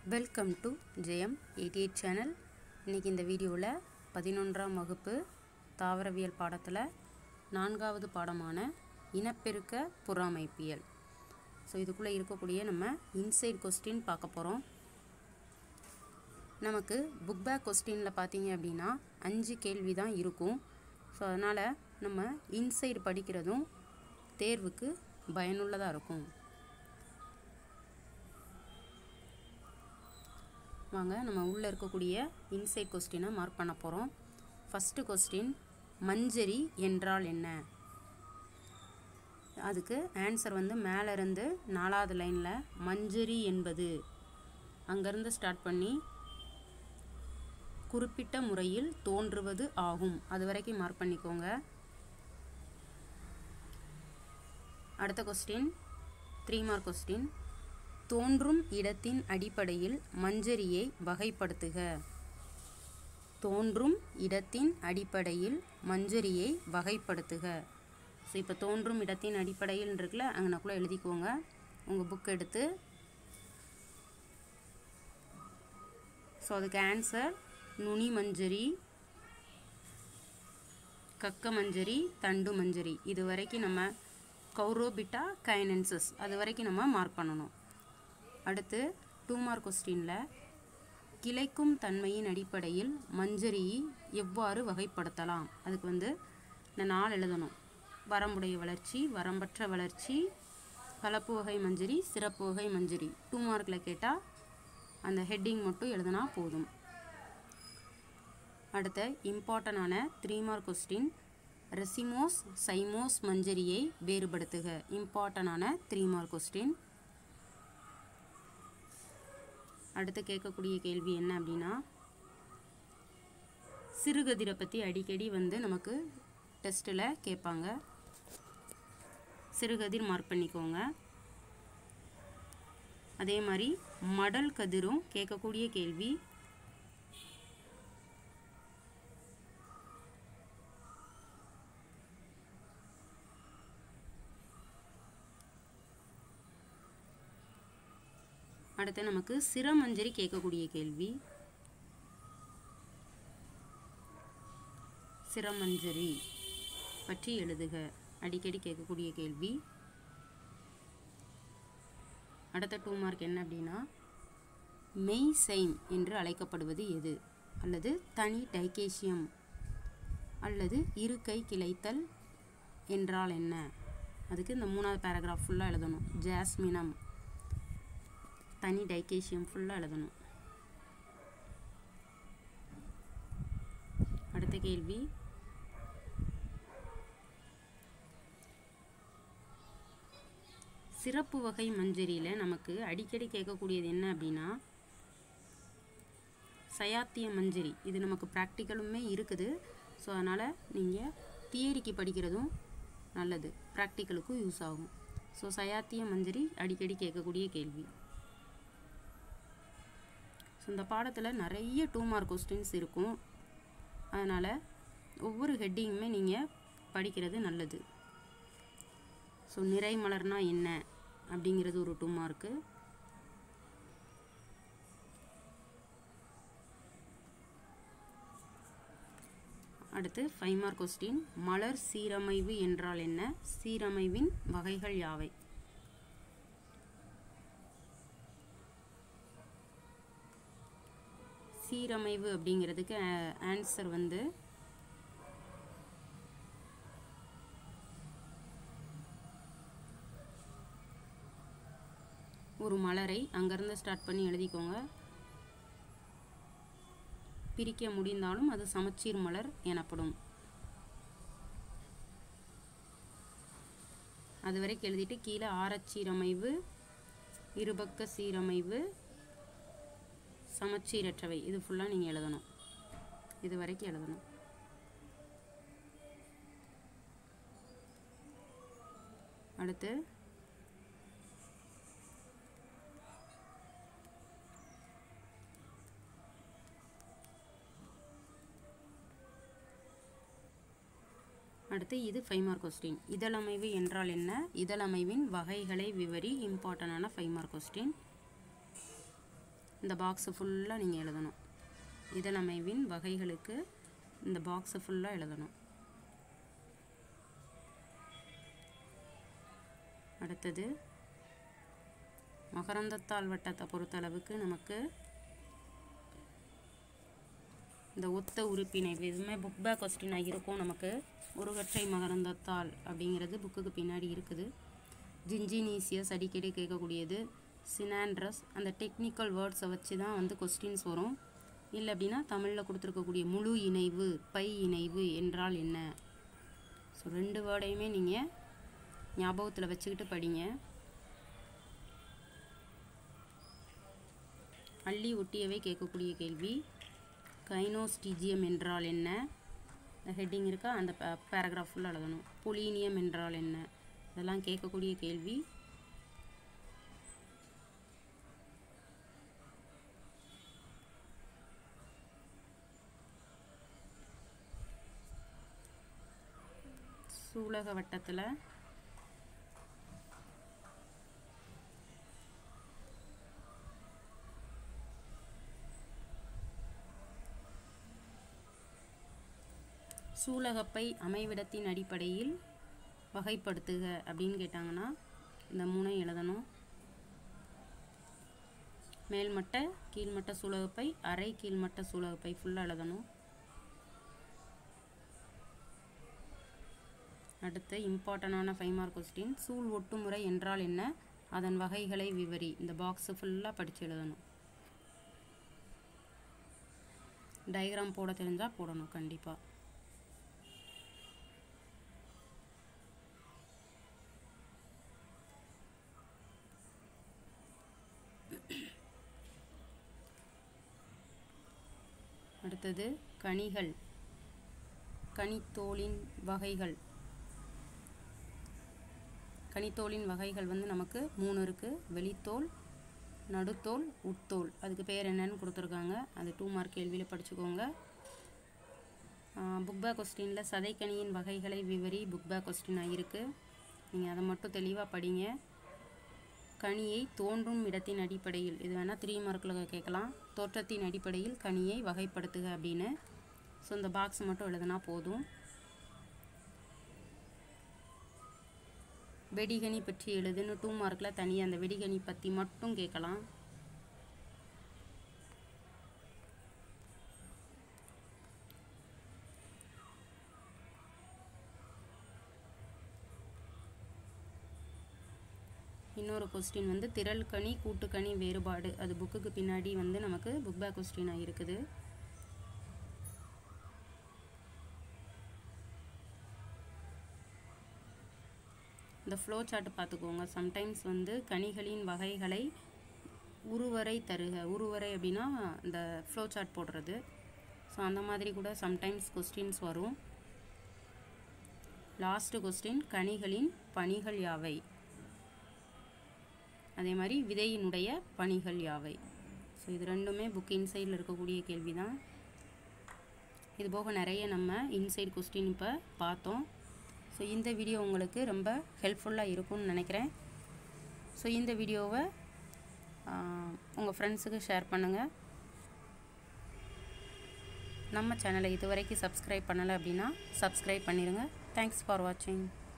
welcome to Jeyam eighty eight channel இன்றைக்கி இந்த வீடியோவில் பதினொன்றாம் வகுப்பு தாவரவியல் பாடத்தில் நான்காவது பாடமான இனப்பெருக்க புறாமைப்பியல் ஸோ இதுக்குள்ளே இருக்கக்கூடிய நம்ம இன்சைட் கொஸ்டின் பார்க்க போகிறோம் நமக்கு புக் பேக் கொஸ்டினில் பார்த்தீங்க அப்படின்னா அஞ்சு கேள்வி தான் இருக்கும் ஸோ அதனால் நம்ம இன்சைடு படிக்கிறதும் தேர்வுக்கு பயனுள்ளதாக இருக்கும் வாங்க நம்ம உள்ளே இருக்கக்கூடிய இன்சைட் கொஸ்டினை மார்க் பண்ண போகிறோம் ஃபஸ்ட்டு கொஸ்டின் மஞ்சரி என்றால் என்ன அதுக்கு ஆன்சர் வந்து மேலே இருந்து நாலாவது லைனில் மஞ்சரி என்பது அங்கேருந்து ஸ்டார்ட் பண்ணி குறிப்பிட்ட முறையில் தோன்றுவது ஆகும் அது வரைக்கும் மார்க் பண்ணிக்கோங்க அடுத்த கொஸ்டின் த்ரீ மார்க் கொஸ்டின் தோன்றும் இடத்தின் அடிப்படையில் மஞ்சரியை வகைப்படுத்துக தோன்றும் இடத்தின் அடிப்படையில் மஞ்சரியை வகைப்படுத்துக ஸோ இப்போ தோன்றும் இடத்தின் அடிப்படையில் இருக்குல்ல அங்கனக்குள்ளே எழுதிக்கோங்க உங்கள் புக் எடுத்து ஸோ அதுக்கு ஆன்சர் நுனி மஞ்சரி கக்க மஞ்சரி தண்டு மஞ்சரி இது வரைக்கும் நம்ம கௌரோபிட்டா கைனன்சஸ் அது வரைக்கும் நம்ம மார்க் பண்ணணும் அடுத்து டூ மார்க் கொஸ்டினில் கிளைக்கும் தன்மையின் அடிப்படையில் மஞ்சரி எவ்வாறு வகைப்படுத்தலாம் அதுக்கு வந்து இந்த நாள் எழுதணும் வரம்புடைய வளர்ச்சி வரம்பற்ற வளர்ச்சி கலப்பு வகை மஞ்சரி சிறப்பு வகை மஞ்சரி டூ மார்க்கில் கேட்டால் அந்த ஹெட்டிங் மட்டும் எழுதினா போதும் அடுத்த இம்பார்ட்டண்டான three mark question racemose cymose மஞ்சரியை வேறுபடுத்துக இம்பார்ட்டண்டான த்ரீ மார்க் கொஸ்டின் அடுத்து கேட்கக்கூடிய கேள்வி என்ன அப்படின்னா சிறுகதிரை பற்றி அடிக்கடி வந்து நமக்கு டெஸ்ட்டில் கேட்பாங்க சிறுகதிர் மார்க் பண்ணிக்கோங்க அதே மாதிரி மடல் கதிரும் கேட்கக்கூடிய கேள்வி அடுத்து நமக்கு சிரமஞ்சரி கேட்கக்கூடிய கேள்வி சிரமஞ்சரி பற்றி எழுதுக அடிக்கடி கேட்கக்கூடிய கேள்வி அடுத்த டூ மார்க் என்ன அப்படின்னா மெய் சைம் என்று அழைக்கப்படுவது எது அல்லது தனி டைகேசியம் அல்லது இருக்கை கிளைத்தல் என்றால் என்ன அதுக்கு இந்த மூணாவது பேராகிராஃப் ஃபுல்லாக எழுதணும் ஜாஸ்மினம் தனி டைகேசியம் ஃபுல்லாக எழுதணும் அடுத்த கேள்வி சிறப்பு வகை மஞ்சரியில் நமக்கு அடிக்கடி கேட்கக்கூடியது என்ன அப்படின்னா சயாத்திய மஞ்சரி இது நமக்கு ப்ராக்டிக்கலுமே இருக்குது ஸோ அதனால் நீங்கள் தியரிக்கு படிக்கிறதும் நல்லது ப்ராக்டிக்கலுக்கும் யூஸ் ஆகும் ஸோ சயாத்திய மஞ்சரி அடிக்கடி கேட்கக்கூடிய கேள்வி ஸோ இந்த பாடத்தில் நிறைய டூ மார்க் கொஸ்டின்ஸ் இருக்கும் அதனால் ஒவ்வொரு ஹெட்டிங்குமே நீங்கள் படிக்கிறது நல்லது ஸோ நிறை மலர்னா என்ன அப்படிங்கிறது ஒரு டூ மார்க்கு அடுத்து ஃபைவ் மார்க் கொஸ்டின் மலர் சீரமைவு என்றால் என்ன சீரமைவின் வகைகள் யாவை சீரமைவு அப்படிங்கிறதுக்கு ஆன்சர் வந்து ஒரு மலரை அங்கேருந்து ஸ்டார்ட் பண்ணி எழுதிக்கோங்க பிரிக்க முடிந்தாலும் அது சமச்சீர் மலர் எனப்படும் அது வரைக்கும் எழுதிட்டு கீழே ஆரச்சீரமைவு இருபக்க சீரமைவு சமச்சீரற்றவை இது ஃபுல்லாக நீங்கள் எழுதணும் இது வரைக்கும் எழுதணும் அடுத்து அடுத்து இது ஃபைவ் மார்க் கொஸ்டின் இதழமைவு என்றால் என்ன இதழமைவின் வகைகளை விவரி இம்பார்ட்டண்டான ஃபைவ் மார்க் கொஸ்டின் இந்த பாக்ஸு ஃபுல்லாக நீங்கள் எழுதணும் இதழமைவின் வகைகளுக்கு இந்த பாக்ஸு ஃபுல்லாக எழுதணும் அடுத்தது மகரந்தத்தாள் வட்டத்தை பொறுத்தளவுக்கு நமக்கு இந்த ஒத்த உறுப்பினை எதுவுமே புக் பேக் கொஸ்டினாக இருக்கும் நமக்கு ஒருகற்றை மகரந்தத்தாள் அப்படிங்கிறது புக்குக்கு பின்னாடி இருக்குது ஜின்ஜினீசியஸ் அடிக்கடி கேட்கக்கூடியது சினாண்ட்ரஸ் அந்த டெக்னிக்கல் வேர்ட்ஸை வச்சு தான் வந்து கொஸ்டின்ஸ் வரும் இல்லை அப்படின்னா தமிழில் கொடுத்துருக்கக்கூடிய முழு இணைவு பை இணைவு என்றால் என்ன ஸோ ரெண்டு வேர்டையுமே நீங்கள் ஞாபகத்தில் வச்சுக்கிட்டு படிங்க அள்ளி ஒட்டியவை கேட்கக்கூடிய கேள்வி கைனோஸ்டிஜியம் என்றால் என்ன ஹெட்டிங் இருக்கா அந்த பேராகிராஃப் ஃபுல்லாக எழுதணும் பொலீனியம் என்றால் என்ன இதெல்லாம் கேட்கக்கூடிய கேள்வி சூலக வட்டத்தில் சூலகப்பை அமைவிடத்தின் அடிப்படையில் வகைப்படுத்துக அப்படின்னு கேட்டாங்கன்னா இந்த மூணையும் எழுதணும் மேல்மட்ட கீழ்மட்ட சூலகப்பை அரை கீழ்மட்ட சூலகப்பை ஃபுல்லாக எழுதணும் அடுத்து இம்பார்ட்டண்டான ஃபைவ் மார்க் கொஸ்டின் சூழ் ஒட்டுமுறை என்றால் என்ன அதன் வகைகளை விவரி இந்த பாக்ஸு ஃபுல்லாக படித்து எழுதணும் டயக்ராம் போட தெரிஞ்சால் போடணும் கண்டிப்பாக அடுத்தது கனிகள் கனித்தோலின் வகைகள் கனித்தோலின் வகைகள் வந்து நமக்கு மூணு இருக்குது வெளித்தோல் நடுத்தோல் உட்தோல் அதுக்கு பேர் என்னன்னு கொடுத்துருக்காங்க அது டூ மார்க் கேள்வியில் படிச்சுக்கோங்க புக் பேக் கொஸ்டினில் சதைக்கனியின் வகைகளை விவரி புக் பேக் கொஸ்டினாக இருக்குது நீங்கள் அதை மட்டும் தெளிவாக படிங்க கனியை தோன்றும் இடத்தின் அடிப்படையில் இது வேணால் த்ரீ மார்க்கில் கேட்கலாம் தோற்றத்தின் அடிப்படையில் கனியை வகைப்படுத்துக அப்படின்னு ஸோ இந்த பாக்ஸ் மட்டும் எழுதுனா போதும் வெடிகனி பற்றி எழுதுன்னு டூ மார்க்கில் தனியாக அந்த வெடிகனி பற்றி மட்டும் கேட்கலாம் இன்னொரு கொஸ்டின் வந்து திரள்கனி கூட்டுக்கனி வேறுபாடு அது புக்குக்கு பின்னாடி வந்து நமக்கு புக் பேக் கொஸ்டினாக இருக்குது இந்த ஃப்ளோ சார்ட் பார்த்துக்கோங்க சம்டைம்ஸ் வந்து கனிகளின் வகைகளை உருவரை தருக உருவரை அப்படின்னா இந்த ஃப்ளோ சார்ட் போடுறது ஸோ அந்த மாதிரி கூட சம்டைம்ஸ் கொஸ்டின்ஸ் வரும் லாஸ்ட்டு கொஸ்டின் கனிகளின் பணிகள் யாவை அதே மாதிரி விதையினுடைய பணிகள் யாவை ஸோ இது ரெண்டுமே புக் இன்சைடில் இருக்கக்கூடிய கேள்வி தான் இது போக நிறைய நம்ம இன்சைட் கொஸ்டின் இப்போ பார்த்தோம் ஸோ இந்த வீடியோ உங்களுக்கு ரொம்ப ஹெல்ப்ஃபுல்லாக இருக்கும்னு நினைக்கிறேன் ஸோ இந்த வீடியோவை உங்கள் ஃப்ரெண்ட்ஸுக்கு ஷேர் பண்ணுங்கள் நம்ம சேனலை இது வரைக்கும் சப்ஸ்கிரைப் பண்ணலை அப்படின்னா சப்ஸ்கிரைப் பண்ணிடுங்க தேங்க்ஸ் ஃபார் வாட்சிங்